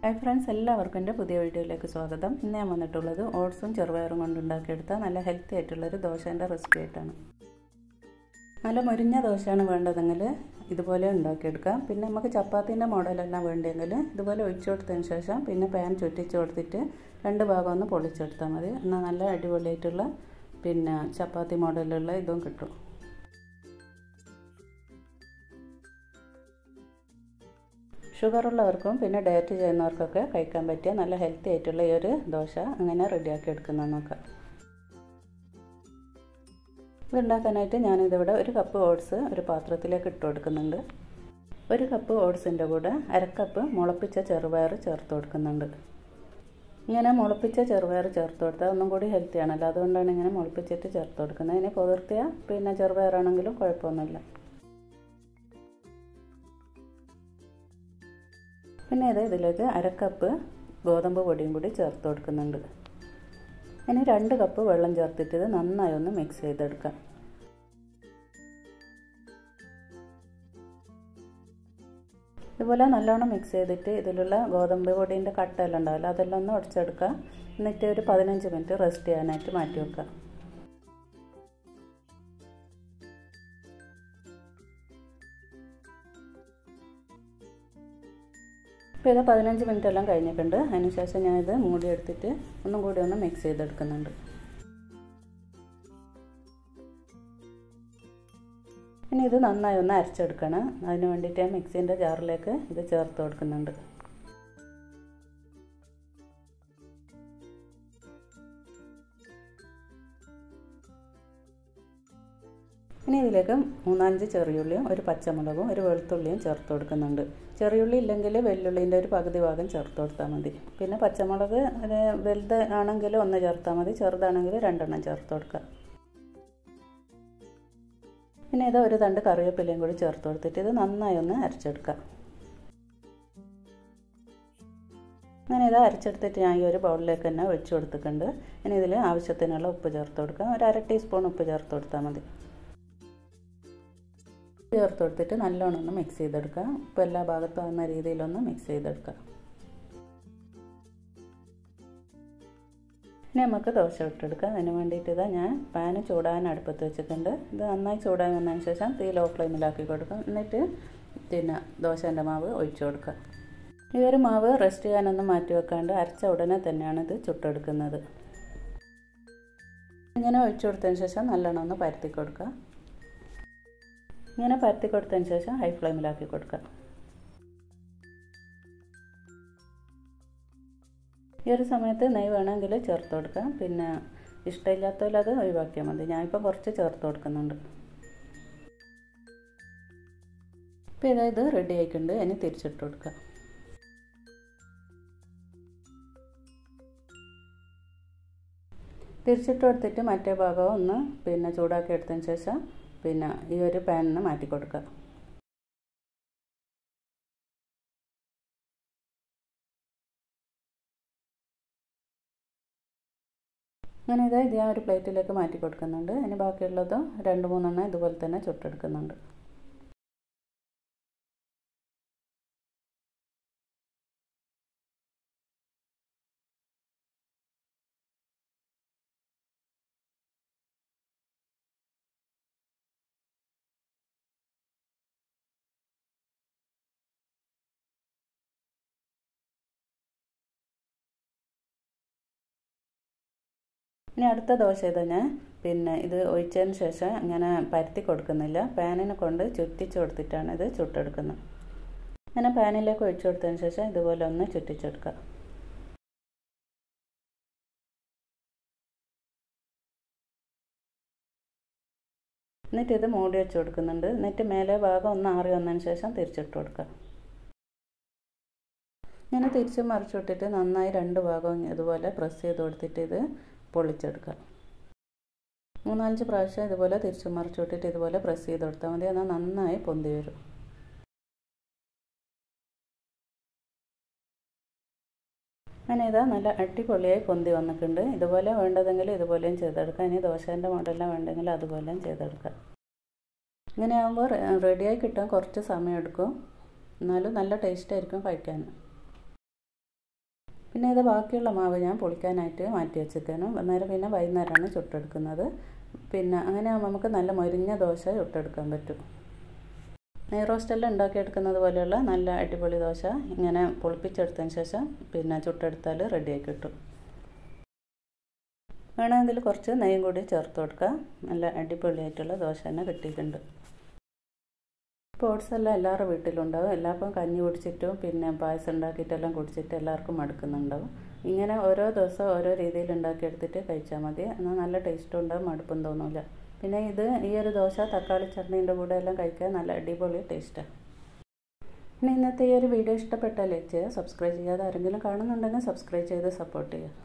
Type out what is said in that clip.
hi friends എല്ലാവർക്കും എൻ്റെ പുതിയ വീഡിയോയിലേക്ക് സ്വാഗതം ഇന്ന് ഞാൻ വന്നിട്ടുള്ളത് ഓട്സും ചെറുപയറും കൊണ്ട് ഉണ്ടാക്കിയെടുത്ത നല്ല ഹെൽത്തി ആയിട്ടുള്ളൊരു ദോശേൻ്റെ റെസിപ്പി ആയിട്ടാണ് നല്ല മുരിഞ്ഞ ദോശയാണ് വേണ്ടതെങ്കിൽ ഇതുപോലെ ഉണ്ടാക്കിയെടുക്കാം പിന്നെ നമുക്ക് ചപ്പാത്തീൻ്റെ മോഡലെല്ലാം വേണ്ടിയെങ്കിൽ ഇതുപോലെ ഒഴിച്ചു കൊടുത്തതിന് ശേഷം പിന്നെ പാൻ ചുറ്റിച്ച് കൊടുത്തിട്ട് രണ്ട് ഭാഗം ഒന്ന് പൊളിച്ചെടുത്താൽ മതി എന്നാൽ നല്ല അടിപൊളിയായിട്ടുള്ള പിന്നെ ചപ്പാത്തി മോഡലുള്ള ഇതും കിട്ടും ഷുഗറുള്ളവർക്കും പിന്നെ ഡയറ്റ് ചെയ്യുന്നവർക്കൊക്കെ കഴിക്കാൻ പറ്റിയ നല്ല ഹെൽത്തി ആയിട്ടുള്ള ഈ ഒരു ദോശ അങ്ങനെ റെഡിയാക്കി എടുക്കുന്നത് നോക്കാം ഇതുണ്ടാക്കാനായിട്ട് ഞാനിതിവിടെ ഒരു കപ്പ് ഓട്സ് ഒരു പാത്രത്തിലേക്ക് ഇട്ട് കൊടുക്കുന്നുണ്ട് ഒരു കപ്പ് ഓട്സിൻ്റെ കൂടെ അരക്കപ്പ് മുളപ്പിച്ച ചെറുപയർ ചേർത്ത് കൊടുക്കുന്നുണ്ട് ഇങ്ങനെ മുളപ്പിച്ച ചെറുപയർ ചേർത്ത് കൊടുത്താൽ ഒന്നും കൂടി ഹെൽത്തി ആണല്ലോ അതുകൊണ്ടാണ് ഇങ്ങനെ മുളപ്പിച്ചിട്ട് ചേർത്ത് കൊടുക്കുന്നത് ഇനി പുതിർത്തിയ പിന്നെ ചെറുപയറാണെങ്കിലും കുഴപ്പമൊന്നുമില്ല പിന്നെ ഇത് ഇതിലേക്ക് അരക്കപ്പ് ഗോതമ്പ് പൊടിയും കൂടി ചേർത്ത് കൊടുക്കുന്നുണ്ട് ഇനി രണ്ട് കപ്പ് വെള്ളം ചേർത്തിട്ട് ഇത് നന്നായി ഒന്ന് മിക്സ് ചെയ്തെടുക്കാം ഇതുപോലെ നല്ലോണം മിക്സ് ചെയ്തിട്ട് ഇതിലുള്ള ഗോതമ്പ് പൊടീൻ്റെ കട്ടെല്ലാം ഉണ്ടാവില്ല അതെല്ലാം ഒന്ന് ഉടച്ചെടുക്കുക എന്നിട്ട് ഒരു പതിനഞ്ച് മിനിറ്റ് റെസ്റ്റ് ചെയ്യാനായിട്ട് മാറ്റി വെക്കുക ഇപ്പോൾ ഇത് പതിനഞ്ച് മിനിറ്റ് എല്ലാം കഴിഞ്ഞിട്ടുണ്ട് അതിനുശേഷം ഞാനിത് മൂടി എടുത്തിട്ട് ഒന്നും കൂടി ഒന്ന് മിക്സ് ചെയ്തെടുക്കുന്നുണ്ട് ഇനി ഇത് നന്നായി ഒന്ന് അരച്ചെടുക്കണം അതിന് വേണ്ടിയിട്ട് ഞാൻ മിക്സീൻ്റെ ജാറിലേക്ക് ഇത് ചേർത്ത് കൊടുക്കുന്നുണ്ട് ഇനി ഇതിലേക്ക് മൂന്നാഞ്ച് ചെറിയുള്ളിയും ഒരു പച്ചമുളകും ഒരു വെളുത്തുള്ളിയും ചേർത്ത് കൊടുക്കുന്നുണ്ട് ചെറിയുള്ളി ഇല്ലെങ്കിൽ വെല്ലുള്ളിൻ്റെ ഒരു പകുതി ഭാഗം ചേർത്ത് കൊടുത്താൽ മതി പിന്നെ പച്ചമുളക് വലുത് ആണെങ്കിൽ ഒന്ന് ചേർത്താൽ മതി ചെറുതാണെങ്കിൽ രണ്ടെണ്ണം ചേർത്ത് കൊടുക്കുക പിന്നെ ഇത് ഒരു തണ്ട് കറിവേപ്പിലയും കൂടി ചേർത്ത് കൊടുത്തിട്ട് ഇത് നന്നായി ഒന്ന് അരച്ചെടുക്കുക അങ്ങനെ ഇത് അരച്ചെടുത്തിട്ട് ഞാൻ ഈ ഒരു ബൗളിലേക്ക് തന്നെ ഒഴിച്ചു കൊടുത്തിട്ടുണ്ട് ഇനി ഇതിൽ ആവശ്യത്തിനുള്ള ഉപ്പ് ചേർത്ത് കൊടുക്കുക ഒരു അര ടീസ്പൂൺ ഉപ്പ് ചേർത്ത് കൊടുത്താൽ മതി ചേർത്ത് കൊടുത്തിട്ട് നല്ലോണം ഒന്ന് മിക്സ് ചെയ്തെടുക്കുക ഉപ്പ് എല്ലാ ഭാഗത്തും ആകുന്ന രീതിയിലൊന്ന് മിക്സ് ചെയ്തെടുക്കുക ഇനി നമുക്ക് ദോശ ഇട്ടെടുക്കാം അതിന് വേണ്ടിയിട്ട് ഇതാ ഞാൻ പാന് ചൂടാൻ അടുപ്പത്ത് വെച്ചിട്ടുണ്ട് ഇത് നന്നായി ചൂടാൻ വന്നതിന് ശേഷം തീ ലോ ഫ്ലെയിമിലാക്കി കൊടുക്കാം എന്നിട്ട് പിന്നെ ദോശേൻ്റെ മാവ് ഒഴിച്ചു കൊടുക്കുക ഈ ഒരു മാവ് റെസ്റ്റ് ചെയ്യാനൊന്നും മാറ്റി വെക്കാണ്ട് അരച്ച ഉടനെ തന്നെയാണ് ഇത് ചുട്ടെടുക്കുന്നത് ഇങ്ങനെ ഒഴിച്ചു കൊടുത്തതിന് ശേഷം നല്ലോണം ഒന്ന് പരത്തി കൊടുക്കുക ഇങ്ങനെ പരത്തി കൊടുത്തതിന് ശേഷം ഹൈ ഫ്ലെയിമിലാക്കി കൊടുക്കുക ഈ ഒരു സമയത്ത് നെയ്യ് വേണമെങ്കിൽ ചേർത്ത് കൊടുക്കാം പിന്നെ ഇഷ്ടമില്ലാത്തവർ അത് ഒഴിവാക്കിയാൽ മതി ഞാനിപ്പോൾ കുറച്ച് ചേർത്ത് കൊടുക്കുന്നുണ്ട് ഇപ്പോൾ ഇതായത് റെഡി ആയിട്ടുണ്ട് ഇനി തിരിച്ചിട്ട് കൊടുക്കുക തിരിച്ചിട്ട് കൊടുത്തിട്ട് മറ്റേ ഭാഗം ഒന്ന് പിന്നെ ചൂടാക്കി എടുത്തതിന് ശേഷം പിന്നെ ഈ ഒരു പാനിന് മാറ്റി കൊടുക്കുക അങ്ങനെ ഇതാ ഇത് ഞാൻ ഒരു പ്ലേറ്റിലേക്ക് മാറ്റി കൊടുക്കുന്നുണ്ട് ഇനി ബാക്കിയുള്ളതും രണ്ട് മൂന്നെണ്ണം ഇതുപോലെ തന്നെ ചുട്ടെടുക്കുന്നുണ്ട് ഇനി അടുത്ത ദോശ ഇതന്നെ പിന്നെ ഇത് ഒഴിച്ചതിന് ശേഷം ഇങ്ങനെ പരത്തി കൊടുക്കുന്നില്ല പാനിനെ കൊണ്ട് ചുറ്റിച്ച് കൊടുത്തിട്ടാണ് ഇത് ചുട്ടെടുക്കുന്നത് അങ്ങനെ പാനിലേക്ക് ഒഴിച്ചു കൊടുത്തതിന് ശേഷം ഇതുപോലെ ഒന്ന് ചുറ്റിച്ചെടുക്കുക എന്നിട്ട് ഇത് മൂടി വെച്ച് കൊടുക്കുന്നുണ്ട് എന്നിട്ട് മേലെ ഭാഗം ഒന്ന് ആറി വന്നതിന് ശേഷം തിരിച്ചിട്ട് കൊടുക്കുക ഇങ്ങനെ തിരിച്ച് മറിച്ചിട്ടിട്ട് നന്നായി രണ്ട് ഭാഗവും ഇതുപോലെ പ്രസ് ചെയ്ത് കൊടുത്തിട്ട് ഇത് പൊളിച്ചെടുക്കുക മൂന്നാലഞ്ച് പ്രാവശ്യം ഇതുപോലെ തിരിച്ചു മറിച്ച് വിട്ടിട്ട് ഇതുപോലെ പ്രസ് ചെയ്ത് കൊടുത്താൽ മതി എന്നാൽ നന്നായി പൊന്തി വരും അങ്ങനെ ഇതാ നല്ല അടിപൊളിയായി പൊന്തി വന്നിട്ടുണ്ട് ഇതുപോലെ വേണ്ടതെങ്കിൽ ഇതുപോലെയും ചെയ്തെടുക്കാം ഇനി ദോശേൻ്റെ മോഡലെല്ലാം വേണ്ടെങ്കിൽ അതുപോലെയും ചെയ്തെടുക്കാം ഇങ്ങനെ ആകുമ്പോൾ റെഡിയായി കിട്ടാൻ കുറച്ച് സമയം എടുക്കും എന്നാലും നല്ല ടേസ്റ്റ് ആയിരിക്കും കഴിക്കാൻ പിന്നെ ഇത് ബാക്കിയുള്ള മാവ് ഞാൻ പൊളിക്കാനായിട്ട് മാറ്റി വെച്ചേക്കാനും അന്നേരം പിന്നെ വൈകുന്നേരമാണ് ചുട്ടെടുക്കുന്നത് പിന്നെ അങ്ങനെ നമുക്ക് നല്ല മൊരിഞ്ഞ ദോശ ചുട്ടെടുക്കാൻ പറ്റും നെയ് റോസ്റ്റെല്ലാം ഉണ്ടാക്കിയെടുക്കുന്നത് പോലെയുള്ള നല്ല അടിപൊളി ദോശ ഇങ്ങനെ പൊളിപ്പിച്ചെടുത്തതിന് ശേഷം പിന്നെ ചുട്ടെടുത്താൽ റെഡിയായി കിട്ടും വേണമെങ്കിൽ കുറച്ച് നെയ്യും കൂടി ചേർത്ത് കൊടുക്കുക നല്ല അടിപൊളിയായിട്ടുള്ള ദോശ തന്നെ കിട്ടിയിട്ടുണ്ട് സ്പോർട്സ് എല്ലാം എല്ലാവരുടെ വീട്ടിലുണ്ടാവും എല്ലാവർക്കും കഞ്ഞി കുടിച്ചിട്ടും പിന്നെ പായസം ഉണ്ടാക്കിയിട്ടെല്ലാം കുടിച്ചിട്ട് എല്ലാവർക്കും മടുക്കുന്നുണ്ടാവും ഇങ്ങനെ ഓരോ ദിവസം ഓരോ രീതിയിൽ ഉണ്ടാക്കിയെടുത്തിട്ട് കഴിച്ചാൽ മതി എന്നാൽ നല്ല ടേസ്റ്റും ഉണ്ടാവും മടുപ്പും തോന്നില്ല പിന്നെ ഇത് ഈ ഒരു ദോശ തക്കാളി ചട്നീൻ്റെ കൂടെ എല്ലാം കഴിക്കാൻ നല്ല അടിപൊളി ടേസ്റ്റാണ് പിന്നെ ഇന്നത്തെ ഈ ഒരു വീഡിയോ ഇഷ്ടപ്പെട്ടാൽ ലൈക്ക് ചെയ്യുക സബ്സ്ക്രൈബ് ചെയ്യാതെ ആരെങ്കിലും കാണുന്നുണ്ടെങ്കിൽ സബ്സ്ക്രൈബ് ചെയ്ത് സപ്പോർട്ട് ചെയ്യുക